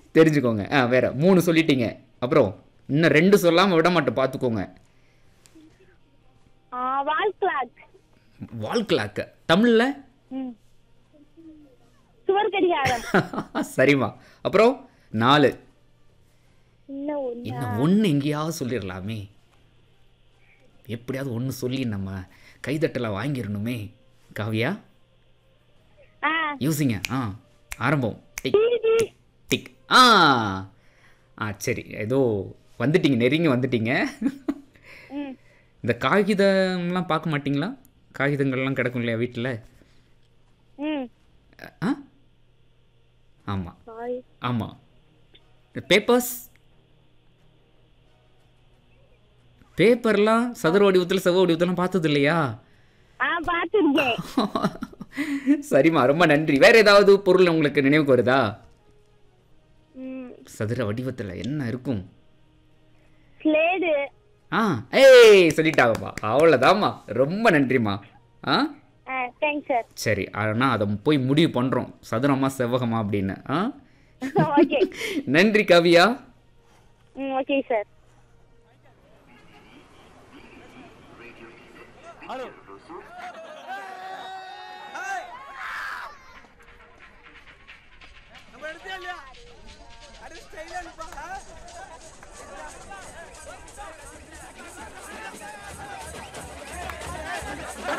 தெரிஞ்சுக்கோங்க ஆ வேற மூணு சொல்லிட்டீங்க அப்புறம் இன்னும் ரெண்டு சொல்லாமல் விட மாட்டேன் பார்த்துக்கோங்க வால் கிளாக் வால் கிளாக்கு தமிழில் ம் சுவர் கடிகாரம் சரிம்மா அப்புறம் நாலு இன்னும் ஒண்ணு இன்னும் ஒன்று எங்கேயாவது சொல்லிடலாமே எப்படியாவது ஒன்று சொல்லி நம்ம கைதட்டலை வாங்கிடணுமே காவியா ஆ யூசிங்க ஆ ஆரம்பம் டிக் டிவி டிக் ஆ ஆ சரி ஏதோ வந்துட்டீங்க நெருங்கி வந்துட்டீங்க ம் இந்த காகிதம்லாம் பார்க்க மாட்டீங்களா காகிதங்கள்லாம் கிடக்கும் இல்லையா வீட்டில் ம் ஆ ஆமாம் சாரி ஆமாம் பேப்பர்ஸ் பேப்பர்லாம் சதுர வடிவத்தில் செவ்வ வடிவத்திலாம் பார்த்தது இல்லையா ஆ பார்த்துருக்கேன் சரிம்மா ரொம்ப நன்றி வேற ஏதாவது பொருள் உங்களுக்கு நினைவுக்கு வருதா ம் சதுர வடிவத்தில் என்ன இருக்கும் ஸ்லேடு ஆ ஏய் சொல்லிட்டாங்கம்மா அவ்வளோதாம்மா ரொம்ப நன்றிம்மா ஆ ஆ தேங்க்ஸ் சார் சரி ஆனால் அதை போய் முடிவு பண்ணுறோம் சதுரமா செவ்வகமா அப்படின்னு ஆ ஓகே நன்றி கவியா ம் ஓகே சார் ஹலோ